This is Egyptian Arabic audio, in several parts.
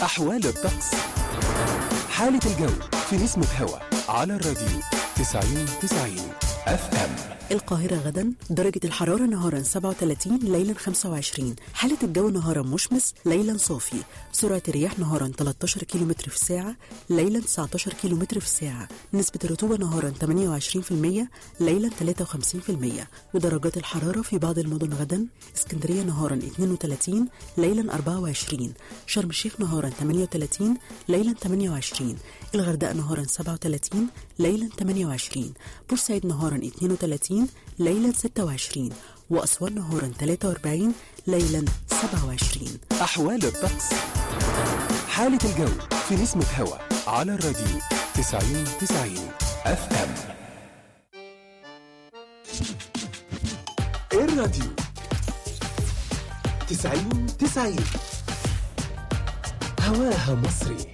أحوال الطقس حالة الجو في نسمة هوا على الراديو 90 90 اف ام القاهرة غدا درجة الحرارة نهارا 37 ليلا 25 حالة الجو نهارا مشمس ليلا صافي سرعة الرياح نهارا 13 كم في الساعة ليلا 19 كم في الساعة نسبة الرطوبة نهارا 28% ليلا 53% ودرجات الحرارة في بعض المدن غدا اسكندرية نهارا 32 ليلا 24 شرم الشيخ نهارا 38 ليلا 28 الغردقة نهارا 37 ليلا 28 بورسعيد نهارا 32 ليلا 26 وأسوان نهارا 43 ليلا 27 أحوال الطقس حالة الجو في نسمة هوا على الراديو 90 90 اف ام الراديو 90 90 هواها مصري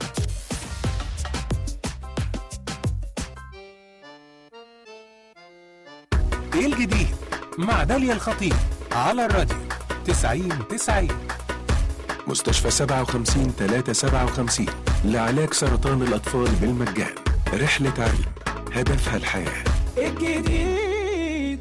ايه الجديد مع داليا الخطيب على الراديو 90 90 مستشفى 57 357 لعلاج سرطان الأطفال بالمجان رحلة علم هدفها الحياة الجديد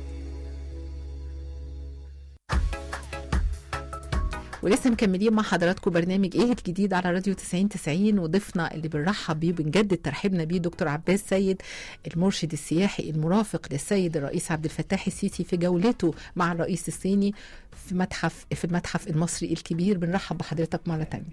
ولسه مكملين مع حضراتكم برنامج ايه الجديد على راديو 90 90 وضيفنا اللي بنرحب بيه بنجدد ترحيبنا بيه دكتور عباس سيد المرشد السياحي المرافق للسيد الرئيس عبد الفتاح السيسي في جولته مع الرئيس الصيني في متحف في المتحف المصري الكبير بنرحب بحضرتك مرة تانية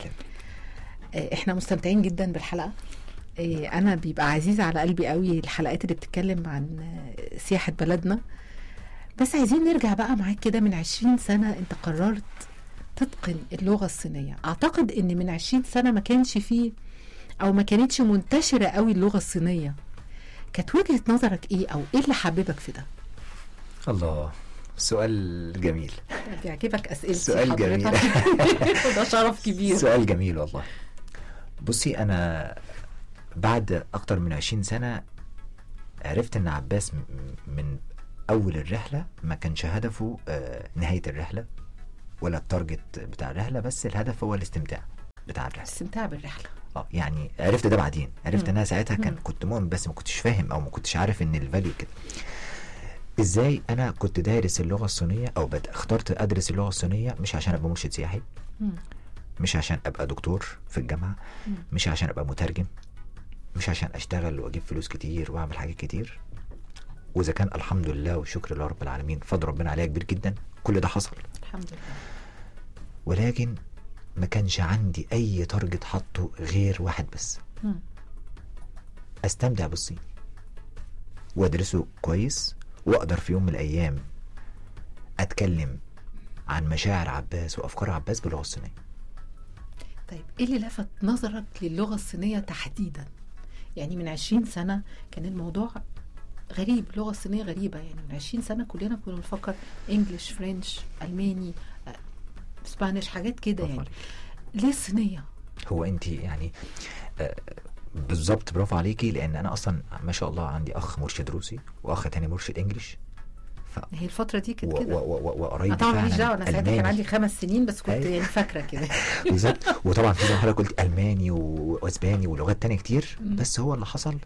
آه، احنا مستمتعين جدا بالحلقة آه، انا بيبقى عزيز على قلبي قوي الحلقات اللي بتتكلم عن آه، سياحة بلدنا بس عايزين نرجع بقى معاك كده من 20 سنة انت قررت تتقن اللغة الصينية أعتقد أن من 20 سنة ما كانش فيه أو ما كانتش منتشرة قوي اللغة الصينية كانت وجهة نظرك إيه أو إيه اللي حببك في ده الله سؤال جميل بيعجبك أسئلتي سؤال جميل. حضرتك وده شرف كبير سؤال جميل والله بصي انا بعد اكتر من 20 سنة عرفت ان عباس م- من اول الرحلة ما كانش هدفه آه، نهاية الرحلة ولا التارجت بتاع الرحلة بس الهدف هو الاستمتاع بتاع الرحلة استمتاع بالرحلة اه يعني عرفت ده بعدين عرفت مم. ان انا ساعتها كان مم. كنت مؤمن بس ما كنتش فاهم او ما كنتش عارف ان الفاليو كده ازاي انا كنت دارس اللغه الصينيه او بد... اخترت ادرس اللغه الصينيه مش عشان ابقى مرشد سياحي مم. مش عشان ابقى دكتور في الجامعه مم. مش عشان ابقى مترجم مش عشان اشتغل واجيب فلوس كتير واعمل حاجات كتير واذا كان الحمد لله والشكر لله رب العالمين فضل ربنا عليا كبير جدا كل ده حصل الحمد لله ولكن ما كانش عندي اي تارجت حاطه غير واحد بس مم. استمتع بالصيني وادرسه كويس واقدر في يوم من الايام اتكلم عن مشاعر عباس وافكار عباس باللغه الصينيه طيب ايه اللي لفت نظرك للغة الصينية تحديدا يعني من 20 سنة كان الموضوع غريب اللغة الصينية غريبة يعني من 20 سنة كلنا كنا بنفكر انجلش فرنش الماني آه، اسبانيش حاجات كده برافو يعني عليك. ليه الصينية هو انت يعني آه، بالظبط برافو عليكي لان انا اصلا ما شاء الله عندي اخ مرشد روسي واخ تاني مرشد انجليش ف هي الفترة دي و- كانت و- كده و- و- انا وقرايبي طبعا ماليش فعلاً دعوة انا ساعتها كان ألماني. عندي خمس سنين بس كنت أيوة. يعني فاكرة كده بالظبط وطبعا في زي ما حضرتك قلت الماني و- واسباني ولغات تانية كتير مم. بس هو اللي حصل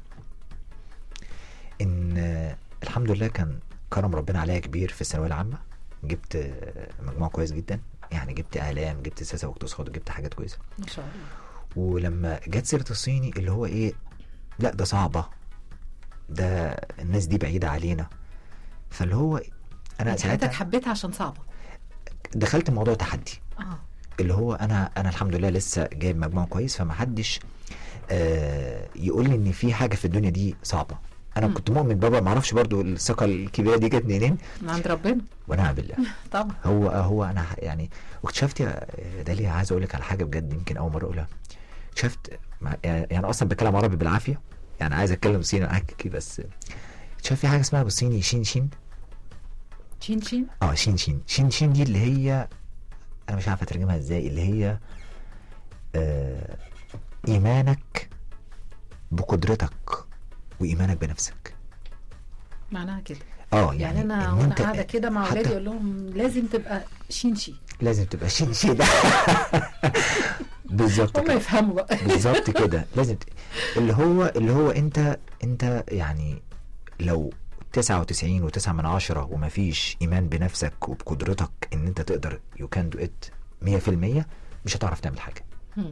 ان آه، الحمد لله كان كرم ربنا عليا كبير في الثانويه العامه جبت آه، مجموع كويس جدا يعني جبت اعلام جبت سياسه واقتصاد وجبت حاجات كويسه ما شاء الله ولما جت سيره الصيني اللي هو ايه لا ده صعبه ده الناس دي بعيده علينا فاللي هو انا انت حياتك ساعتها حبيتها عشان صعبة دخلت موضوع تحدي اه اللي هو انا انا الحمد لله لسه جايب مجموع كويس فما حدش آه يقول لي ان في حاجه في الدنيا دي صعبه انا مم. كنت مؤمن بابا ما اعرفش برضو الثقه الكبيره دي جت منين من عند ربنا ونعم بالله طبعا هو هو انا يعني واكتشفت يا داليا عايز اقول لك على حاجه بجد يمكن اول مره اقولها اكتشفت مع- يعني يعني اصلا بتكلم عربي بالعافيه يعني عايز اتكلم صيني معاك بس اكتشفت في حاجه اسمها بالصيني شين شين شين شين اه شين شين شين شين دي اللي هي انا مش عارف اترجمها ازاي اللي هي آه ايمانك بقدرتك وايمانك بنفسك معناها كده اه يعني, يعني, انا إن وانا أنت قاعده كده مع حتى اولادي اقول لهم لازم تبقى شين شي لازم تبقى شين شين بالظبط هم كده يفهموا بقى بالظبط كده لازم ت- اللي هو اللي هو انت انت يعني لو 99 و9 من عشرة ومفيش ايمان بنفسك وبقدرتك ان انت تقدر يو كان دو ات 100% مش هتعرف تعمل حاجه مم.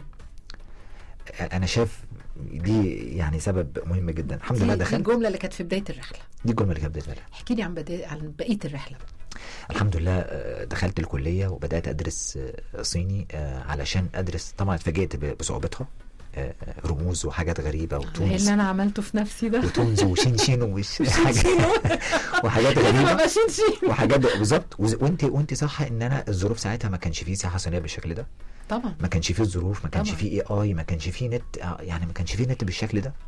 انا شايف دي يعني سبب مهم جدا الحمد دي لله دي دخلت الجمله اللي كانت في بدايه الرحله دي الجمله اللي كانت بداية الرحلة. احكي لي عن بدا... عن بقيه الرحله الحمد لله آه، دخلت الكليه وبدات ادرس آه، صيني آه، علشان ادرس طبعا اتفاجئت ب- بصعوبتها آه، رموز وحاجات غريبه ايه وتونز اللي انا عملته في نفسي ده وتونز وشينشين وش حاجات وحاجات غريبه ماشيين شيء وحاجات بالظبط وز- وانت وانت صح ان انا الظروف ساعتها ما كانش فيه سياحه صينيه بالشكل ده طبعا ما كانش فيه الظروف ما كانش طبعا. فيه اي اي ما كانش فيه نت آه، يعني ما كانش فيه نت بالشكل ده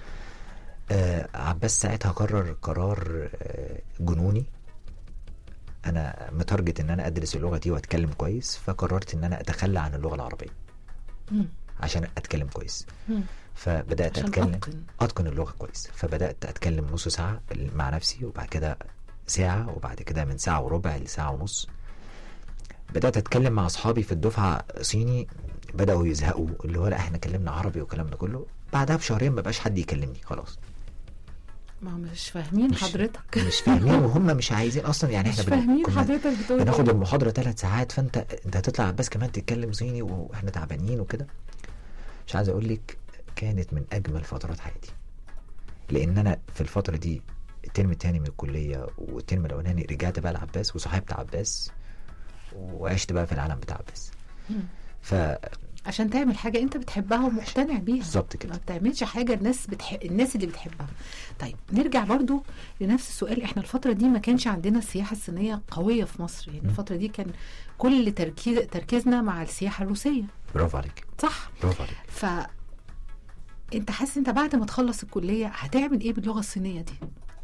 آه عباس ساعتها قرر قرار آه جنوني انا متارجت ان انا ادرس اللغه دي واتكلم كويس فقررت ان انا اتخلى عن اللغه العربيه مم. عشان اتكلم كويس مم. فبدات عشان اتكلم أتقن. اتقن اللغه كويس فبدات اتكلم نص ساعه مع نفسي وبعد كده ساعه وبعد كده من ساعه وربع لساعه ونص بدات اتكلم مع اصحابي في الدفعه صيني بداوا يزهقوا اللي هو لا احنا كلمنا عربي والكلام ده كله بعدها بشهرين ما بقاش حد يكلمني خلاص ما هم مش فاهمين مش- حضرتك مش فاهمين وهم مش عايزين اصلا يعني مش احنا بن- فاهمين كنا حضرتك بتقول بناخد إيه. المحاضره ثلاث ساعات فانت انت هتطلع عباس كمان تتكلم صيني واحنا تعبانين وكده مش عايز اقول لك كانت من اجمل فترات حياتي لان انا في الفتره دي الترم الثاني من الكليه والترم الاولاني رجعت بقى لعباس وصاحبت عباس وعشت بقى في العالم بتاع عباس مم. فبالظبط عشان تعمل حاجه انت بتحبها ومقتنع بيها ما كده بتعملش حاجه الناس بتح... الناس اللي بتحبها طيب نرجع برضو لنفس السؤال احنا الفتره دي ما كانش عندنا السياحه الصينيه قويه في مصر يعني مم. الفتره دي كان كل تركيز تركيزنا مع السياحه الروسيه برافو عليك صح برافو عليك ف انت حاسس انت بعد ما تخلص الكليه هتعمل ايه باللغه الصينيه دي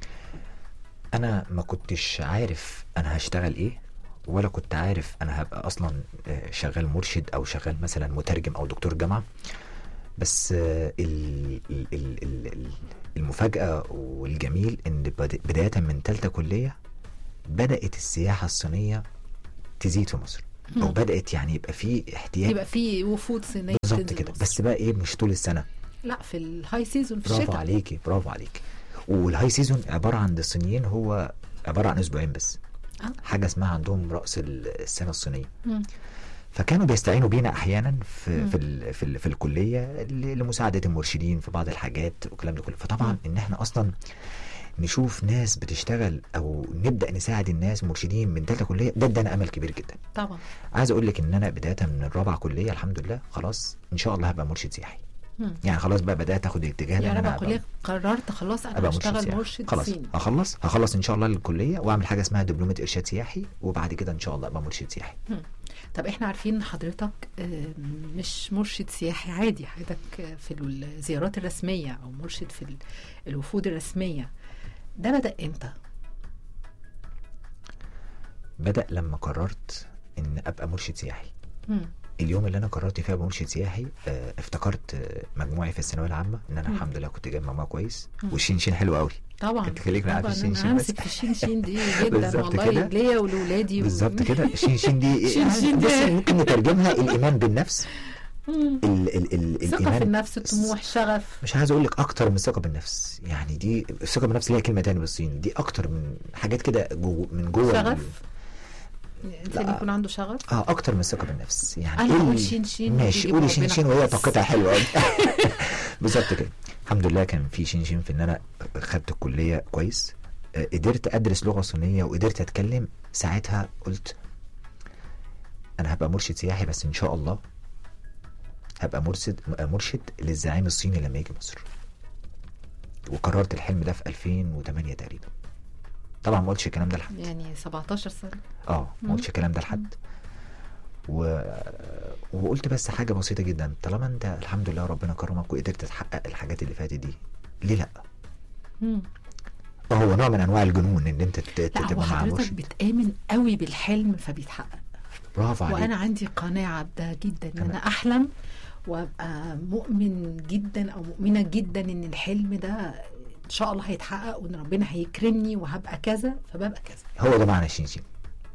انا ما كنتش عارف انا هشتغل ايه ولا كنت عارف انا هبقى اصلا آه، شغال مرشد او شغال مثلا مترجم او دكتور جامعه بس آه، ال- ال- ال- ال- ال- المفاجاه والجميل ان بد- بدايه من ثالثه كليه بدات السياحه الصينيه تزيد في مصر او مم. بدات يعني يبقى في احتياج يبقى في وفود صينيه بالظبط بتنزل كده مصر. بس بقى ايه مش طول السنه لا في الهاي سيزون في برافو الشتاء عليكي برافو عليكي والهاي سيزون عباره عن الصينيين هو عباره عن اسبوعين بس آه. حاجه اسمها عندهم راس ال- السنه الصينيه مم. فكانوا بيستعينوا بينا احيانا في مم. في ال في, ال في الكليه ل- لمساعده المرشدين في بعض الحاجات والكلام ده كله فطبعا مم. ان احنا اصلا نشوف ناس بتشتغل او نبدا نساعد الناس مرشدين من ثالثه كليه ده ادانا امل كبير جدا طبعا عايز اقول لك ان انا بدايه من الرابعه كليه الحمد لله خلاص ان شاء الله هبقى مرشد سياحي مم. يعني خلاص بقى بدات اخد الاتجاه يا ان رب انا كليه قررت خلاص انا ابقى مرشد هشتغل سياحي مرشد خلاص صيني هخلص هخلص ان شاء الله الكليه واعمل حاجه اسمها دبلومه ارشاد سياحي وبعد كده ان شاء الله ابقى مرشد سياحي طب احنا عارفين ان حضرتك آه، مش مرشد سياحي عادي حضرتك آه، في الزيارات الرسميه او مرشد في ال- الوفود الرسميه ده بدا امتى؟ بدا لما قررت ان ابقى مرشد سياحي مم. اليوم اللي انا قررت فيه ابقى مرشد سياحي آه، افتكرت آه، مجموعي في الثانويه العامه ان انا مم. الحمد لله كنت جايب مجموع كويس مم. والشين شين حلو قوي طبعا كنت خليك معايا في طبعا الشين انا شين بس. همسك في الشين شين دي جدا بالظبط والله كده. ليا ولولادي و- بالظبط كده الشين شين دي شين شين دي. بصي ممكن نترجمها الايمان بالنفس مم. ال ال ال ثقه الايمان في النفس الطموح شغف مش عايز اقول لك اكتر من الثقه بالنفس يعني دي الثقه بالنفس ليها كلمه تانية بالصيني دي اكتر من حاجات كده جو من جوه ال- شغف الانسان لا. يكون عنده شغف اه اكتر من الثقه بالنفس يعني أنا إيه هقول ال- شين شين ماشي وتيجي قولي ربنا شين شين وهي خلاص. طاقتها حلوه قوي بالظبط كده الحمد لله كان في شين شين في ان انا خدت الكليه كويس آه، قدرت ادرس لغه صينيه وقدرت اتكلم ساعتها قلت انا هبقى مرشد سياحي بس ان شاء الله هبقى مرشد مرشد للزعيم الصيني لما يجي مصر وقررت الحلم ده في 2008 تقريبا طبعا ما قلتش الكلام ده لحد يعني 17 سنه اه مم. ما قلتش الكلام ده لحد و... وقلت بس حاجه بسيطه جدا طالما انت الحمد لله ربنا كرمك وقدرت تحقق الحاجات اللي فاتت دي ليه لا مم. اه هو نوع من انواع الجنون ان انت ت- ت- لا هو تبقى مع حضرتك مرشد بتآمن قوي بالحلم فبيتحقق برافو عليك وانا عندي قناعه بده جدا ان تمام. انا احلم وابقى مؤمن جدا او مؤمنه جدا ان الحلم ده ان شاء الله هيتحقق وان ربنا هيكرمني وهبقى كذا فببقى كذا هو ده معنى الشين شين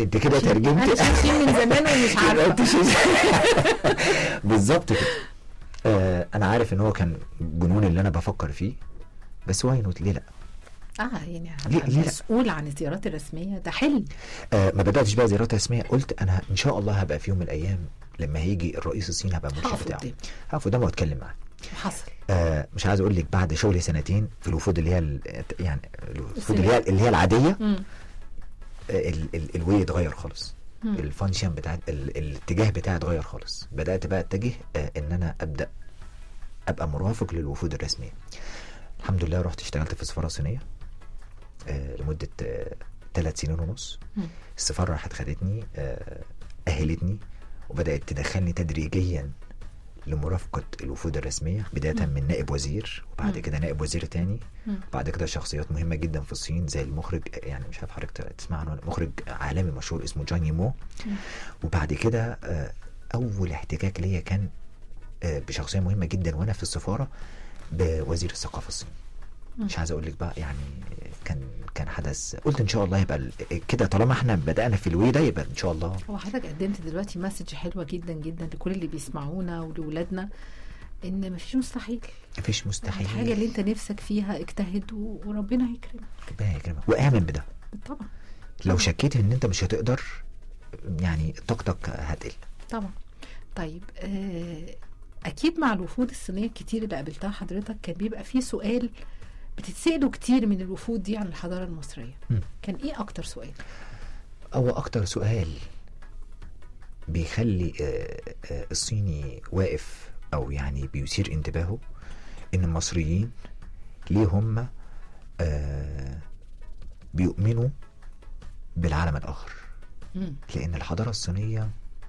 انت كده احنا ترجمت شايفين من زمان ومش يبقى عارفه انت شايف- بالظبط كده آه انا عارف ان هو كان جنون اللي انا بفكر فيه بس واي نوت ليه لا اه يعني ليه- ليه لا؟ مسؤول عن الزيارات الرسميه ده حلم آه ما بداتش بقى زيارات رسميه قلت انا ان شاء الله هبقى في يوم من الايام لما هيجي الرئيس الصيني هبقى المرشد هقف بتاعه قدامه. هقف قدامه واتكلم معاه وحصل آه مش عايز اقول لك بعد شغلي سنتين في الوفود اللي هي ال- يعني الوفود اللي هي اللي هي العاديه مم. آه، ال ال الوي اتغير خالص مم. الفانكشن بتاع ال الاتجاه بتاعي اتغير خالص بدات بقى اتجه آه ان انا ابدا ابقى مرافق للوفود الرسميه الحمد لله رحت اشتغلت في السفاره الصينيه آه لمده ثلاث سنين ونص مم. السفاره راحت خدتني آه اهلتني وبدات تدخلني تدريجيا لمرافقه الوفود الرسميه بدايه من نائب وزير وبعد مم. كده نائب وزير تاني مم. بعد كده شخصيات مهمه جدا في الصين زي المخرج يعني مش عارف حضرتك تسمع عنه مخرج عالمي مشهور اسمه جان يمو مم. وبعد كده آه، اول احتكاك ليا كان آه، بشخصيه مهمه جدا وانا في السفاره بوزير الثقافه الصيني مم. مش عايز اقول لك بقى يعني كان كان حدث قلت ان شاء الله يبقى ال- كده طالما احنا بدانا في الوي ده يبقى ان شاء الله هو حضرتك قدمت دلوقتي مسج حلوه جدا جدا لكل اللي بيسمعونا ولولادنا ان مفيش مستحيل مفيش مستحيل الحاجه اللي انت نفسك فيها اجتهد و- وربنا هيكرمك ربنا يكرمك وامن بده طبعا لو شكيت ان انت مش هتقدر يعني طاقتك هتقل طبعا طيب آه، اكيد مع الوفود الصينيه الكتير اللي قابلتها حضرتك كان بيبقى فيه سؤال بتتسألوا كتير من الوفود دي عن الحضاره المصريه مم. كان ايه اكتر سؤال هو اكتر سؤال بيخلي آه، آه، الصيني واقف او يعني بيثير انتباهه ان المصريين ليه هم آه، بيؤمنوا بالعالم الاخر مم. لان الحضاره الصينيه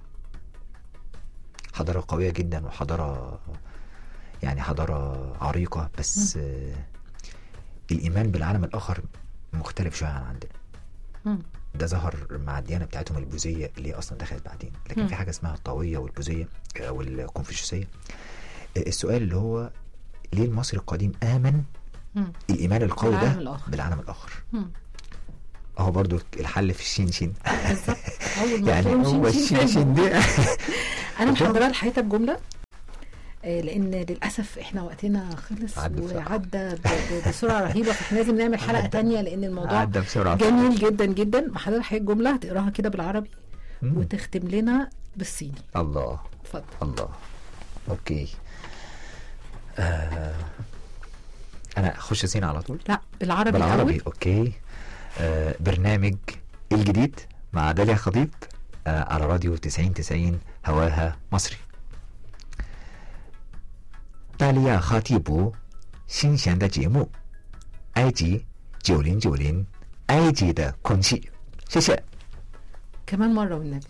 حضاره قويه جدا وحضاره يعني حضاره عريقه بس آه، الايمان بالعالم الاخر مختلف شويه عن عندنا مم. ده ظهر مع الديانه بتاعتهم البوذيه اللي هي اصلا دخلت بعدين لكن مم. في حاجه اسمها الطاويه والبوذيه او الكونفوشيوسيه السؤال اللي هو ليه المصري القديم امن مم. الايمان القوي بالعالم ده الآخر. بالعالم الاخر مم. اهو برضو الحل في الشين شين بالظبط اول ما يعني تقولهم هو شين شين الشين شين فاهم. ده انا محضره لحضرتك جمله آه، لان للاسف احنا وقتنا خلص عدى بسرعة. وعدى ب- ب- بسرعه رهيبه فاحنا لازم نعمل حلقه عدى. تانية لان الموضوع عدى بسرعه جميل جدا جدا محضره لحضرتك جمله هتقراها كده بالعربي مم. وتختم لنا بالصيني الله اتفضل الله اوكي آه. انا اخش سين على طول لا بالعربي بالعربي الاول اوكي آه برنامج الجديد مع داليا خطيب آه على راديو 90 90 هواها مصري 大利亚哈蒂布新鲜的节目，埃及九零九零，埃及的空气，谢谢。 كمان مره والنبي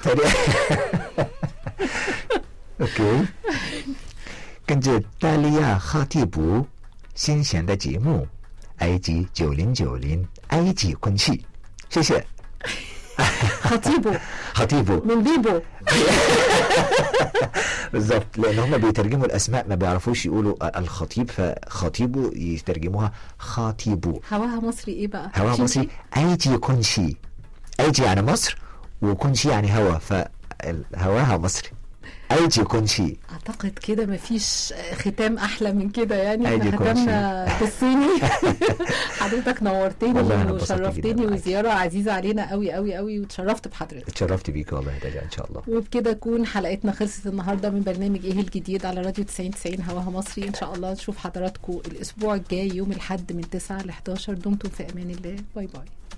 OK，跟着大利亚哈蒂布新鲜的节目，埃及九零九零，埃及空气，谢谢。 خطيبه خطيبه من بيبو بالظبط لان هم بيترجموا الاسماء ما بيعرفوش يقولوا الخطيب فخطيبه يترجموها خاطيبو هواها مصري ايه بقى هوا شين مصري شين؟ ايجي كونشي ايجي يعني مصر وكونشي يعني هوا فهواها مصري ايجي كونشي اعتقد كده مفيش ختام احلى من كده يعني أيدي احنا كل ختمنا بالصيني حضرتك نورتني والله أنا اتبسطت جداً وشرفتني معاكي. وزياره عزيزه علينا قوي قوي قوي وتشرفت بحضرتك اتشرفت بيك والله يا دجا ان شاء الله وبكده تكون حلقتنا خلصت النهارده من برنامج ايه الجديد على راديو 90 90 هواها مصري ان شاء الله نشوف حضراتكم الاسبوع الجاي يوم الاحد من 9 ل 11 دمتم في امان الله باي باي